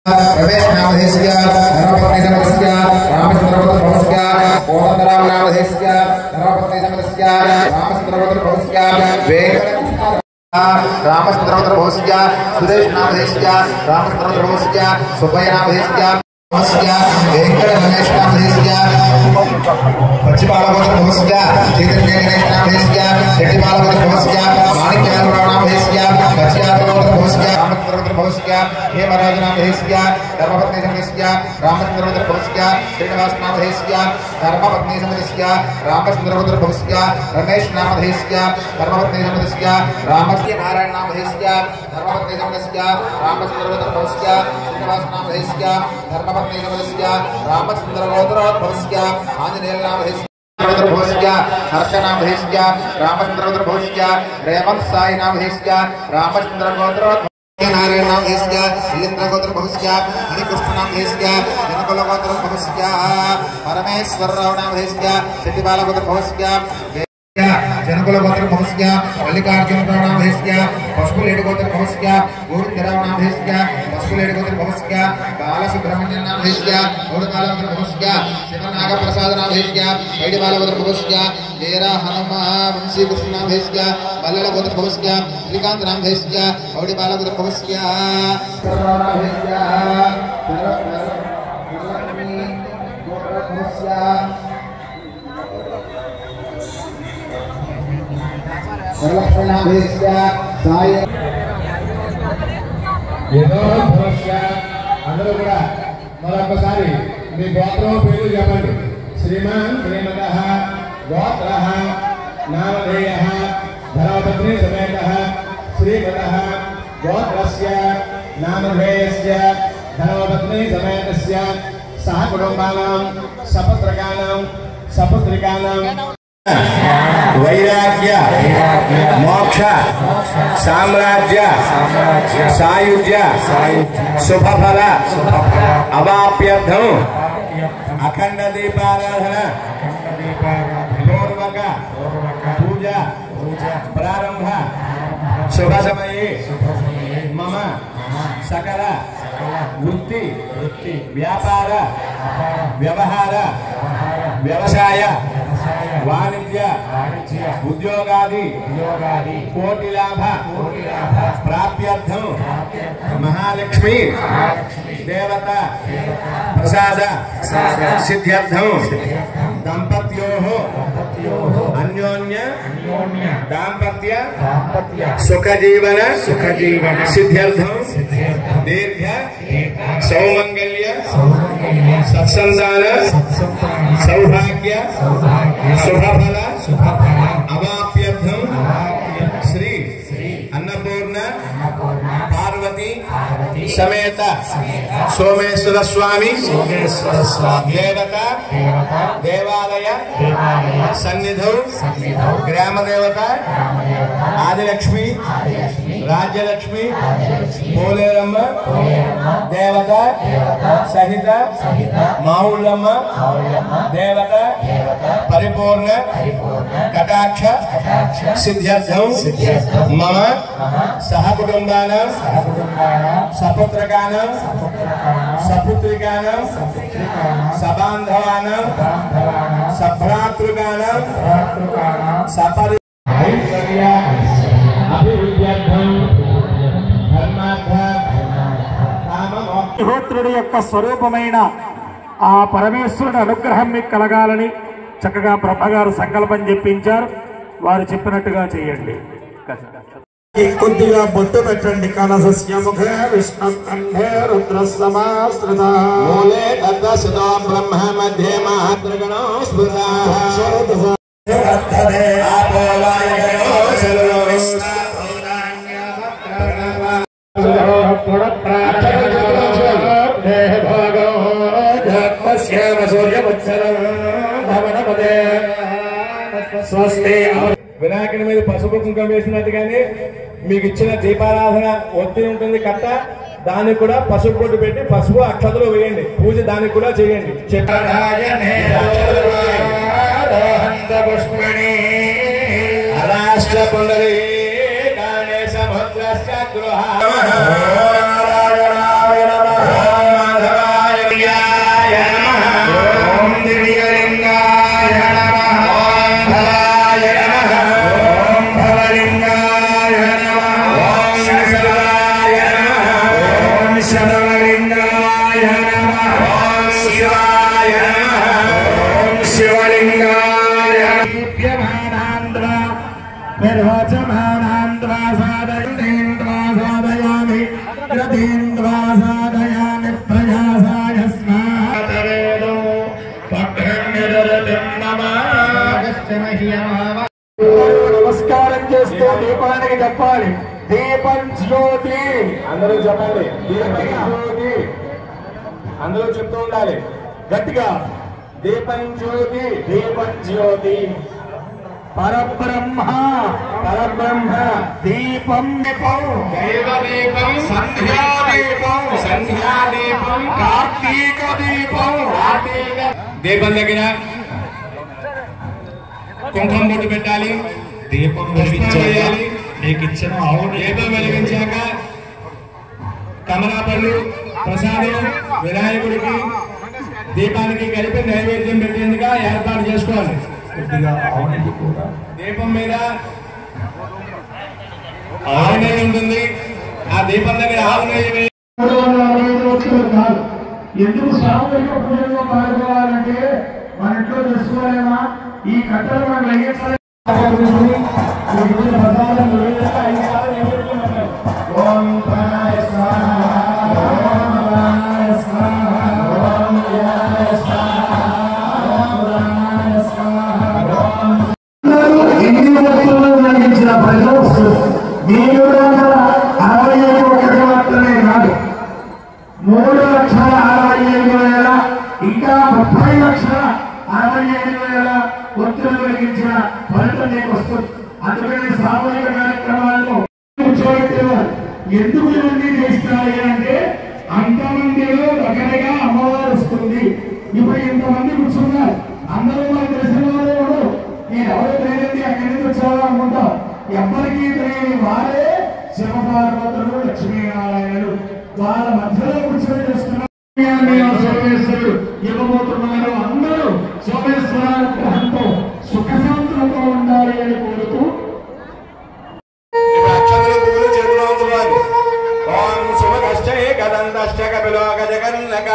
प्रवेशनामधेस्य धर्मपत्नीसमतस्य रामचन्द्रपत्रभवस्य कोदण्डरामनामधेस्य धर्मपत्नीसमतस्य रामचन्द्रपत्रभवस्य वेङ्कटकृष्ण रामचन्द्रपत्रभवस्य सुरेशनामधेस्य रामचन्द्रपत्रभवस्य सुब्बयनामधेस्य भवस्य वेङ्कटगणेशनामधेस्य पश्चिमालपत्रभवस्य चैतन्यगणेशनामधेस्य शेट्टिमालपत्रभवस्य माणिक्यालरावनामधेस्य कच्यालपत्रभवस्य रामचन्द्रपत्रभवस्य हेमराजनामधेस्य धर्मपत्नीसमधेस्य रामचन्द्रपत्रभवस्य श्रीनिवासनामधेस्य धर्मपत्नीसमधेस्य रामचन्द्रपत्रभवस्य रमेशनामधेस्य धर्मपत्नीसमधेस्य रामस्य नारायणनामधेस्य धर्मपत्नीसमधेस्य रामचन्द्रपत्रभवस्य श्रीनिवासनामधेस्य धर्मपत्नीसमधेस्य रामचन्द्रगोत्रोद्भवस्य आञ्जनेयनामधेस्य भवस्य हर्षनामधेस्य रामचन्द्रगोत्रभवस्य रेवन्त सायिनामधेस्य रामचन्द्रगोत्रोद्भवस्य नारायणनामधेस्य इन्द्रगोत्रभवस्य हरिकृष्णनामधेस्य जनकुलगोत्रभवस्य परमेश्वररावनामधेस्य शेट्टिबालगोत्रभवस्य जनकुलगोत्रभवस्य मल्लिकार्जुनरावनामधेस्य पशुपुलेडगोत्रभवस्य गोविन्दरावनामधेस्य पशुपुलेडगोत्रभवस्य बालसुब्रह्मण्यनामधेस्य गौडकालगोत्रभवस्य शिवनागप्रसादनामधेस्य वैडिबालगोत्रभवस्य जयरा हनुम वंशीकृष्णनामधेस्य मल्ललगोत्रभवस्य श्रीकान्तनामधेस्य गौडिबालगोत्रभवस्य వరలక్ష్మీనామధేस्य సాయి ఏదో సమస్య అందరూ కూడా మరొకసారి మీ గోత్రం పేరు చెప్పండి శ్రీమాన్ శ్రీమత గోత్ర నామధేయ ధర్మపత్ని సమేత శ్రీమత గోత్రస్య నామధేయస్య ధర్మపత్ని సమేతస్య సహ కుటుంబానాం సపత్రకానాం సపుత్రికానాం వైరాగ్య మోక్ష సామ్రాజ్య సాయుధ్య శుభఫల అవాప్యర్థం అఖండ దీపారాధన పూర్వక పూజ ప్రారంభ శుభ సమయే మమ సకల వృత్తి వ్యాపార వ్యవహార వ్యవసాయ వాణిజ్య ఉద్యోగాది కోటి లాభ ప్రాప్యర్థం మహాలక్ష్మి దేవత ప్రసాద సిద్ధ్యర్థం దంపత్యో అన్యోన్య దాంపత్య సుఖజీవన సుఖజీవన సిద్ధ్యర్థం దీర్ఘ సౌమంగళ్య సత్సంతాన సౌభాగ్య శుభఫల అవాప్యర్థం శ్రీ అన్నపూర్ణ పార్వతి సమేత సోమేశ్వర స్వామి దేవత దేవాలయ సన్నిధౌ గ్రామ దేవత ఆదిలక్ష్మి రాజ్యలక్ష్మి పోలేరమ్మ దేవత సహిత మావుళ్ళమ్మ దేవత పరిపూర్ణ కటాక్ష సిద్ధ్యర్థం మమ సహ కుటుంబానం సపుత్రకానం సపుత్రికానం సబాంధవానం సభ్రాతృకానం సపరి అభివృద్ధ్యర్థం ధర్మార్థ కామమోక్ష అగ్నిహోత్రుడి యొక్క స్వరూపమైన ఆ పరమేశ్వరుడి అనుగ్రహం మీకు కలగాలని చక్కగా బ్రహ్మగారు సంకల్పం చెప్పించారు వారు చెప్పినట్టుగా చేయండి కొద్దిగా బొట్టు పెట్టండి కలసస్య ముఖే విష్ణు కంఠే రుద్ర సమాశ్రిత మూలే తద్వసుతో బ్రహ్మ మధ్యే మహాద్రగణో స్మృతా ఆపో వాయగణో సర్వో స్వస్తి వినాయకుని మీద పసుపు కుంకుమ వేసినట్టుగానే మీకు ఇచ్చిన దీపారాధన ఒత్తి ఉంటుంది కట్ట దానికి కూడా పసుపు బొట్టు పెట్టి పసుపు అక్షతలు వేయండి పూజ దానికి కూడా చేయండి రాష్ట్ర పుండరీ కాళే సముద్రస్య గృహ నిర్వచమానాన్ ద్వా సాధయంతీన్ ద్వా సాధయామి రతీన్ ద్వా సాధయామి ప్రజాసాయ స్మాతరేదో పక్షం నమః నమస్కారం చేస్తూ దీపానికి చెప్పాలి దీపం జ్యోతి అందరూ చెప్పండి దీపం జ్యోతి అందరూ చెప్తూ ఉండాలి గట్టిగా దీపం జ్యోతి దీపం జ్యోతి పరబ్రహ్మ పరబ్రహ్మ దీపం దీపం దైవ దీపం సంధ్యా దీపం సంధ్యా దీపం కార్తీక దీపం కార్తీక దీపం దగ్గర కుంకుమ బొట్టు పెట్టాలి దీపం వెలిగించాలి. నీకు ఇచ్చిన ఆవు దీపం వెలిగించాక కమలాపళ్ళు ప్రసాదం వినాయకుడికి దీపానికి కలిపి నైవేద్యం పెట్టేందుగా ఏర్పాటు చేసుకోవాలి కొద్దిగా ఆవు నెయ్యి కూడా దీపం మీద ఆవు నెయ్యి ఉంటుంది ఆ దీపం దగ్గర ఆవు నెయ్యి వేసి మూడు వందల అరవై ఐదు వస్తువులు కాదు ఎందుకు సామూహిక పూజల్లో పాల్గొవాలంటే మన ఇంట్లో చేసుకోలేమా ఈ కట్టలు మనం లెగించాలి ఓం ప్రాణాయ స్వాహ ఓం ప్రాణాయ స్వాహ ఓం యాయ స్వాహ ఓం ప్రాణాయ స్వాహ ఓం ఎన్ని వస్తువులు లెగించిన ప్రజలు మీరు అరవై ఐదు ఒకటి మాత్రమే కాదు మూడు లక్షల అరవై ఐదు వేల ఇంకా ముప్పై లక్షల అరవై ఐదు వేల ఒత్తిడి వెలిగించిన ఫలితం నీకు వస్తుంది అందుకని సామూహిక కార్యక్రమాల్లో కూర్చోబెట్టేవారు ఎందుకు ఇవన్నీ చేస్తారు అంటే అంతమందిలో దగ్గరగా అమ్మవారు వస్తుంది ఇప్పుడు ఇంతమంది కూర్చున్నారు అందరూ మనకు తెలిసిన వారే ఎవరు నేను ఎవరు తెలియదు అక్కడి నుంచి వచ్చావా అనుకుంటా ఎవరికీ తెలియని వారే శివపార్వతులు లక్ష్మీనారాయణుడు వాళ్ళ మధ్యలో కూర్చొని చేస్తున్నారు సోమేశ్వరుడు ఇవ్వబోతున్నారు అందరూ సోమేశ్వర అనుగ్రహంతో సుఖశాంతులతో ఉండాలి అని కోరుతూ ఇప్పుడు అక్షతలు పువ్వులు చేతిలో ఉంచుకోవాలి ఓం శుభకశ్చే గదంతశ్చ కపిలో గజగన్నక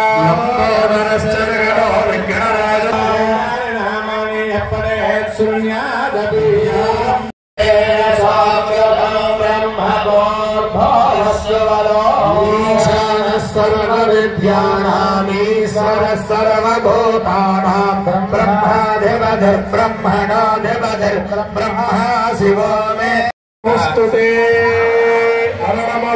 నామాని ఎప్పడే శూన్యాదపీయా సర్వవిద్యానామీశ్వర సర్వభూతానాం బ్రహ్మాధిపతిర్ బ్రహ్మణాధిపతిర్ బ్రహ్మ శివో మే స్తుతే హర నమ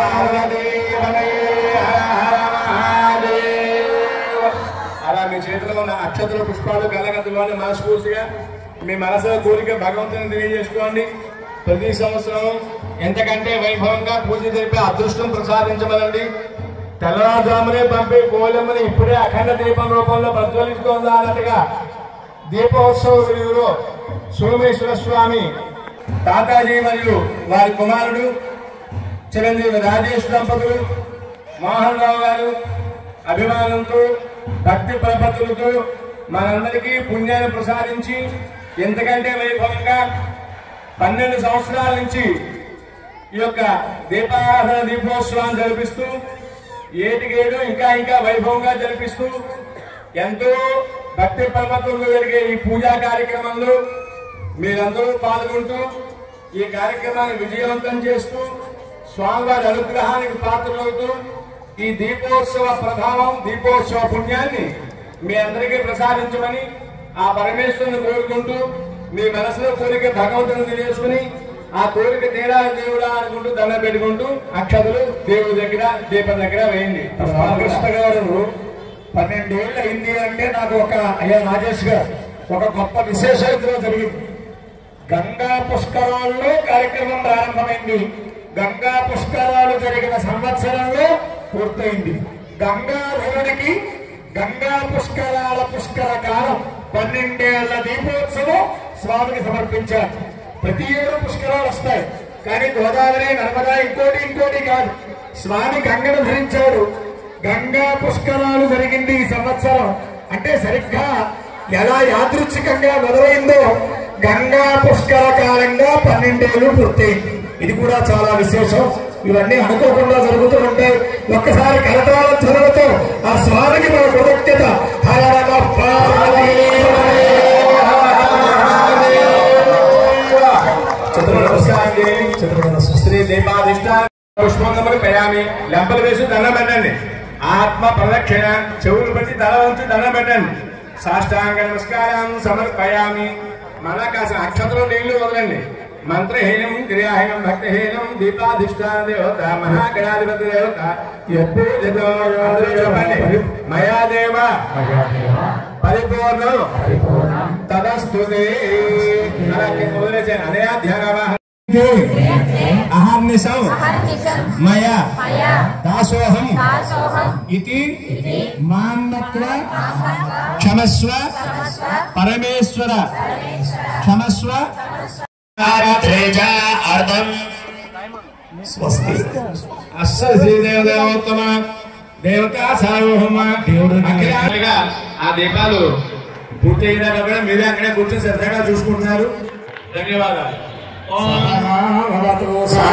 అలా మీ చేతిలో ఉన్న అక్షతలు పుష్పాలు గలగద్దులోని మనస్ఫూర్తిగా మీ మనసులో కోరిక భగవంతుని తెలియజేసుకోండి ప్రతి సంవత్సరం ఎంతకంటే వైభవంగా పూజ జరిపే అదృష్టం ప్రసాదించమనండి తెల్లవారుజామునే పంపే కోలమ్మని ఇప్పుడే అఖండ దీపం రూపంలో ప్రజ్వలిస్తోందా అన్నట్టుగా దీపోత్సవ విలువలో సోమేశ్వర స్వామి తాతాజీ మరియు వారి కుమారుడు చిరంజీవి రాజేష్ దంపతులు మోహన్ రావు గారు అభిమానంతో భక్తి ప్రపత్తులతో మనందరికీ పుణ్యాన్ని ప్రసాదించి ఎంతకంటే వైభవంగా పన్నెండు సంవత్సరాల నుంచి ఈ యొక్క దీపారాధన దీపోత్సవాన్ని జరిపిస్తూ ఏటికేడు ఇంకా ఇంకా వైభవంగా జరిపిస్తూ ఎంతో భక్తి ప్రపత్తులతో జరిగే ఈ పూజా కార్యక్రమంలో మీరందరూ పాల్గొంటూ ఈ కార్యక్రమాన్ని విజయవంతం చేస్తూ స్వామివారి అనుగ్రహానికి పాత్రలవుతూ ఈ దీపోత్సవ ప్రభావం దీపోత్సవ పుణ్యాన్ని మీ అందరికీ ప్రసాదించమని ఆ పరమేశ్వరుని కోరుకుంటూ మీ మనసులో కోరిక భగవంతుని తెలియజేసుకుని ఆ కోరిక తీరా దేవుడా అనుకుంటూ దండ పెట్టుకుంటూ అక్షతలు దేవుడి దగ్గర దీపం దగ్గర వేయండి రామకృష్ణ గారు పన్నెండేళ్ళు అయింది అంటే నాకు ఒక అయ్యా రాజేష్ గారు ఒక గొప్ప విశేషం ఇందులో జరిగింది గంగా పుష్కరాల్లో కార్యక్రమం ప్రారంభమైంది గంగా పుష్కరాలు జరిగిన సంవత్సరంలో పూర్తయింది గంగాధరుడికి గంగా పుష్కరాల పుష్కర కాలం పన్నెండేళ్ల దీపోత్సవం స్వామికి సమర్పించారు ప్రతి ఏడు పుష్కరాలు వస్తాయి కానీ గోదావరి నర్మదా ఇంకోటి ఇంకోటి కాదు స్వామి గంగను ధరించాడు గంగా పుష్కరాలు జరిగింది ఈ సంవత్సరం అంటే సరిగ్గా ఎలా యాదృచ్ఛికంగా మొదలైందో గంగా పుష్కర కాలంగా పన్నెండేళ్లు పూర్తయింది ఇది కూడా చాలా విశేషం ఇవన్నీ అనుకోకుండా జరుగుతూ ఉంటాయి ఒక్కసారి కలతాల ధ్వనులతో ఆ స్వామికి మన కృతజ్ఞత హర నమ పార్వతీ చిత్రపట నమస్కారం చేయండి చిత్రపట శ్రీ దీపాధిష్ట పుష్పంగములు పెయామి లెంపలు వేసి దండం పెట్టండి ఆత్మ ప్రదక్షిణ చెవులు పెట్టి తల ఉంచి దండం పెట్టండి సాష్టాంగ నమస్కారం సమర్పయామి మళ్ళా కాసిన అక్షతలు నీళ్లు వదలండి మంత్రహీనం క్రియాహీనం భక్తిహీనం దీపాధిష్టాన దేవత మహాగణాధిపతి దేవత యద్భూతితో అందరూ చెప్పండి మయాదేవ పరిపూర్ణం తదస్తుతే అలా కింద వదిలేసాను అదే ధ్యానవాహ అహర్నిశం అహర్నిశం మయా మయా దాసోహం దాసోహం ఇది మాన్నత్వ క్షమస్వ సమస్వ పరమేశ్వర క్షమస్వ అర్థం స్వస్తి అస్స శ్రీదేవదేవోత్తమ దేవతా సార్వభౌమ దేవుడు అఖిలాలుగా ఆ దీపాలు పూర్తి అయినాక కూడా మీరే అక్కడే కూర్చొని శ్రద్ధగా చూసుకుంటున్నారు ధన్యవాదాలు భవతు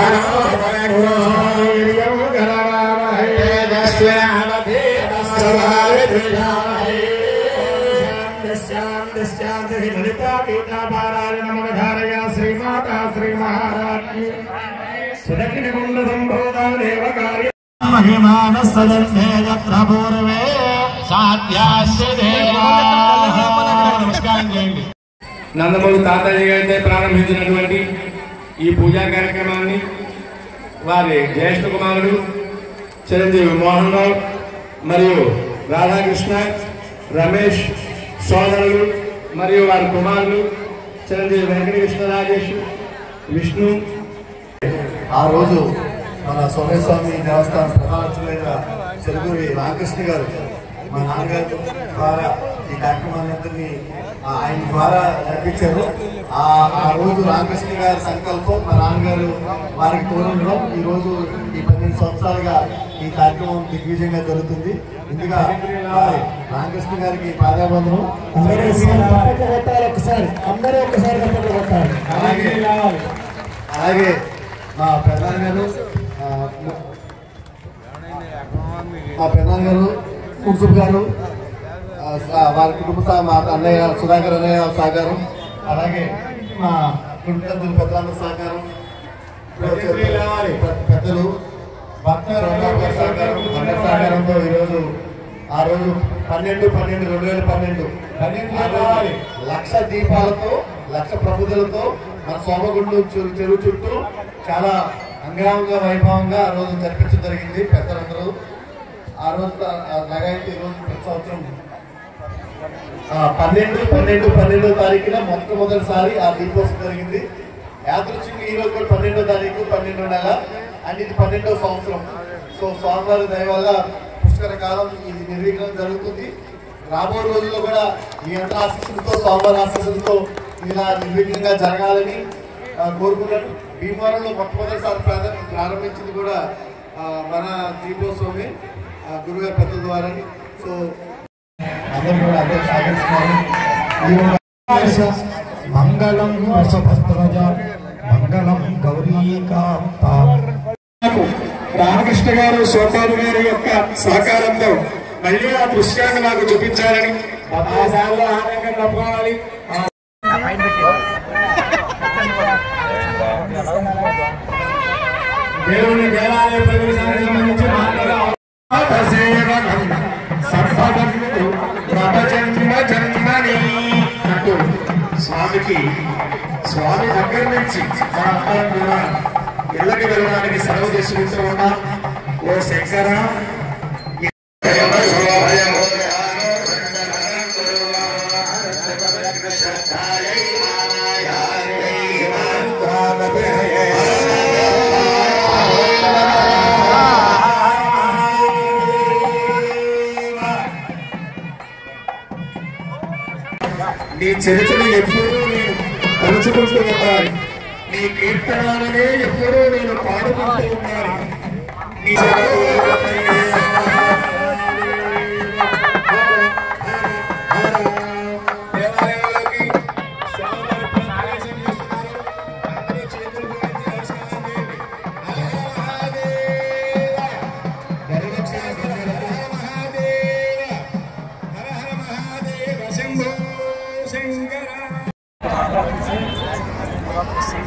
శ్రీమాతా శ్రీ మహారాజ్ఞి సుదక్షిణ కుండ సంభూత దేవ కార్య మహిమాన సదర్భే యత్ర పూర్వే సాధ్యాస్య దేవాః. నమస్కారం చేయండి నందమూరి తాతయ్య గారితో ప్రారంభించినటువంటి ఈ పూజా కార్యక్రమాన్ని వారి జ్యేష్ఠ కుమారుడు చిరంజీవి మోహన్ రావు మరియు రాధాకృష్ణ రమేష్ సోదరులు మరియు వారి కుమారులు చిరంజీవి వెంకటకృష్ణ రాజేష్ విష్ణు ఆ రోజు మన సోమేశ్వమి దేవస్థానం ప్రధానమైన చెరుకూరి రామకృష్ణ గారు మా నాన్నగారు ద్వారా ఈ కార్యక్రమాన్నింటినీ ఆయన ద్వారా నడిపించారు ఆ ఆ రోజు రామకృష్ణ గారి సంకల్పం మా నాన్నగారు వారికి తోడుండడం ఈ రోజు ఈ పన్నెండు సంవత్సరాలుగా ఈ కార్యక్రమం దిగ్విజయంగా జరుగుతుంది ముందుగా వారి రామకృష్ణ గారికి పాదాబంధనం అందరూ ఒకసారి తప్పక కొట్టాలి ఒకసారి అందరూ ఒకసారి తప్పక కొట్టాలి అలాగే అలాగే మా ప్రధాన గారు ఆ, మా ప్రధాన గారు కుర్సుబ్ గారు ఆ, స- వారి కుటుంబ సహా మా అన్నయ్య సుధాకర్ అన్నయ్య సహకారం అలాగే మా కుటుంబ పెద్దలందరూ సహకారం పె- పెద్దలు భక్త రంగారావు గారి సహకారం అందరి సహకారంతో ఈరోజు ఆ రోజు పన్నెండు పన్నెండు రెండు వేల పన్నెండు ఆ రోజు లక్ష దీపాలతో లక్ష ప్రబుద్ధులతో మన సోమగుండు చెరువు చెరువు చుట్టూ చాలా అంగరంగ వైభవంగా ఆ రోజు జరిపించడం జరిగింది పెద్దలందరూ ఆ రోజు లగాయితీ ఈ రోజు ప్రతి సంవత్సరం ఆ, పన్నెండు పన్నెండు పన్నెండో తారీఖున మొట్టమొదటిసారి ఆ దీపోత్సవం జరిగింది యాదృచ్ఛికంగా ఈ రోజు కూడా పన్నెండో తారీఖు పన్నెండో నెల అండ్ ఇది పన్నెండో సంవత్సరం సో స్వామివారి దయ వల్ల పుష్కర కాలం ఇది నిర్వీకరణ జరుగుతుంది రాబో రోజుల్లో కూడా మీ అందరి ఆశీస్సులతో స్వామివారి ఆశీస్సులతో ఇలా నిర్విఘ్నంగా జరగాలని ఆ, కోరుకున్నాను భీమవరంలో మొట్టమొదటిసారి ప్రాధ- ప్రారంభించింది కూడా ఆ, మన దీపోత్సవమే ఆ, గురుగారి పెద్ద ద్వారా సో అందరూ కూడా అందరూ సాగిస్తున్నారు ఈ యొక్క మంగళం వసభద్రజ మంగళం గౌరీకాంత రామకృష్ణ గారు సోపాలు గారి యొక్క సహకారంతో మళ్ళీ ఆ దృశ్యాన్ని నాకు చూపించాలని పదహారు ఆనందంగా తప్పుకోవాలి దేవుని దేవాలయ ప్రవేశానికి సంబంధించి మాట్లాడాలి అంటూ స్వామికి స్వామి దగ్గర నుంచి మనందరం కూడా ఇళ్ళకి వెళ్ళడానికి సెలవు తీసుకుంటూ ఉన్నాం ఓ శంకర నీ చరిత్రను ఎప్పుడూ నేను తలుచుకుంటూ ఉండాలి నీ కీర్తనాలనే ఎప్పుడూ నేను పాడుకుంటూ ఉండాలి నీ దేవాలయంలోకి స్వామివారి ప్రవేశం చేస్తున్నారు అందరూ చేతులు జోడించి నమస్కారం చేయండి హర మహాదేవ దరిదక్షిణ హర మహాదేవ హర హర మహాదేవ శంభో శంకర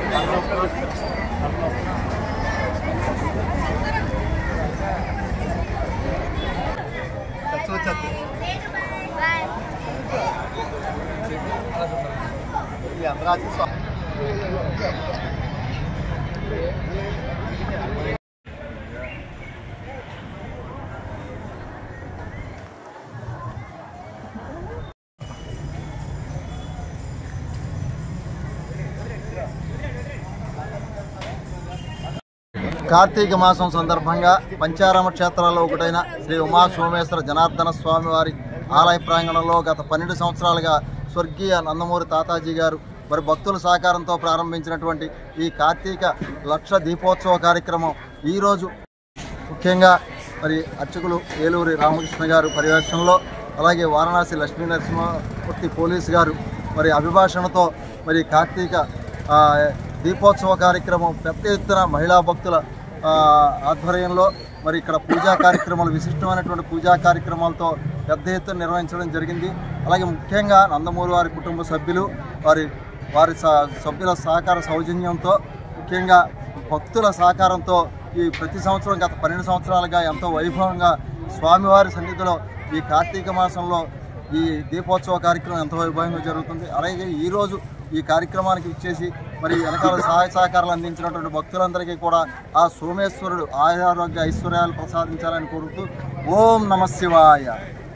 కార్తీక మాసం సందర్భంగా పంచారామ క్షేత్రాల్లో ఒకటైన శ్రీ ఉమా సోమేశ్వర జనార్దన స్వామి వారి ఆలయ ప్రాంగణంలో గత పన్నెండు సంవత్సరాలుగా స్వర్గీయ నందమూరి తాతాజీ గారు మరి భక్తుల సహకారంతో ప్రారంభించినటువంటి ఈ కార్తీక లక్ష దీపోత్సవ కార్యక్రమం ఈరోజు ముఖ్యంగా మరి అర్చకులు ఏలూరి రామకృష్ణ గారు పర్యవేక్షణలో అలాగే వారణాసి లక్ష్మీ నరసింహమూర్తి పోలీస్ గారు మరి అభిభాషణతో మరి కార్తీక ఆ, దీపోత్సవ కార్యక్రమం పెద్ద ఎత్తున మహిళా భక్తుల ఆ, ఆధ్వర్యంలో మరి ఇక్కడ పూజా కార్యక్రమాలు విశిష్టమైనటువంటి పూజా కార్యక్రమాలతో పెద్ద ఎత్తున నిర్వహించడం జరిగింది అలాగే ముఖ్యంగా నందమూరి వారి కుటుంబ సభ్యులు వారి వారి స- సభ్యుల సహకార సౌజన్యంతో ముఖ్యంగా భక్తుల సహకారంతో ఈ ప్రతి సంవత్సరం గత పన్నెండు సంవత్సరాలుగా ఎంతో వైభవంగా స్వామివారి సన్నిధిలో ఈ కార్తీక మాసంలో ఈ దీపోత్సవ కార్యక్రమం ఎంతో వైభవంగా జరుగుతుంది అలాగే ఈరోజు ఈ కార్యక్రమానికి ఇచ్చేసి మరి వెనకాల సహాయ సహకారాలు అందించినటువంటి భక్తులందరికీ కూడా ఆ సోమేశ్వరుడు ఆయురారోగ్య ఐశ్వర్యాలు ప్రసాదించాలని కోరుతూ ఓం నమ శివాయ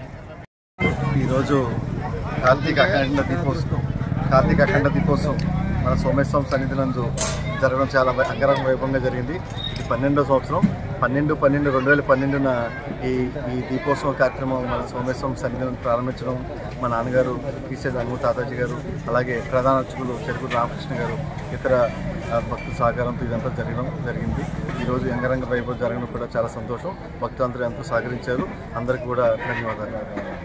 ఈరోజు కార్తీక అఖండ దీపోత్సవం కార్తీక అఖండ దీపోత్సవం మన సోమేశ్వరం సన్నిధి నందు జరగడం చాలా వై- అంగరంగ వైభవంగా జరిగింది ఇది పన్నెండో సంవత్సరం పన్నెండు పన్నెండు రెండు వేల పన్నెండున ఈ ఈ దీపోత్సవం కార్యక్రమం మన సోమేశ్వరం సన్నిధి నందు ప్రారంభించడం మా నాన్నగారు పీసే రంగు తాతాజీ గారు అలాగే ప్రధాన అర్చకులు చెరుకు రామకృష్ణ గారు ఇతర ఆ, భక్తుల సహకారంతో ఇదంతా జరగడం జరిగింది ఈరోజు అంగరంగ వైభవం జరగడం కూడా చాలా సంతోషం భక్తులందరూ ఎంతో సహకరించారు అందరికీ కూడా ధన్యవాదాలు